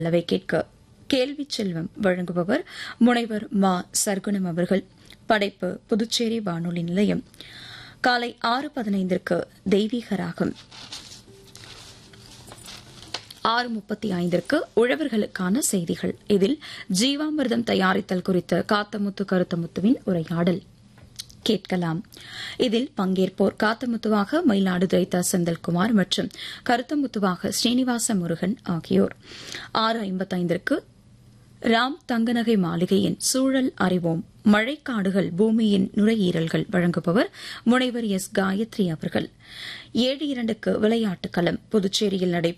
அளவை கேட்க கேள்வி செல்வம் வழங்குபவர் முனைவர் மா சர்க்குணம் அவர்கள் படைப்பு புதுச்சேரி வானொலி நிலையம் காலை ஆறு பதினைந்திற்கு தெய்வீக ராகம் ஆறு முப்பத்தி ஐந்திற்கு உழவர்களுக்கான செய்திகள் இதில் ஜீவாமிர்தம் தயாரித்தல் குறித்த காத்தமுத்து கருத்தமுத்துவின் உரையாடல் கேட்கலாம் இதில் பங்கேற்போர் காத்தமுத்துவாக மயிலாடுதுறை த செந்தில்குமார் மற்றும் கருத்தமுத்துவாக ஸ்ரீனிவாச முருகன் ஆகியோர் ஆறு ஐம்பத்தைந்திற்கு ராம் தங்கநகை மாளிகையின் சூழல் அறிவோம் மழைக்காடுகள் பூமியின் நுரையீரல்கள் வழங்குபவர் முனைவர் எஸ் காயத்ரி அவர்கள் ஏழு இரண்டுக்கு விளையாட்டுக் களம் புதுச்சேரியில் நடைபெறும்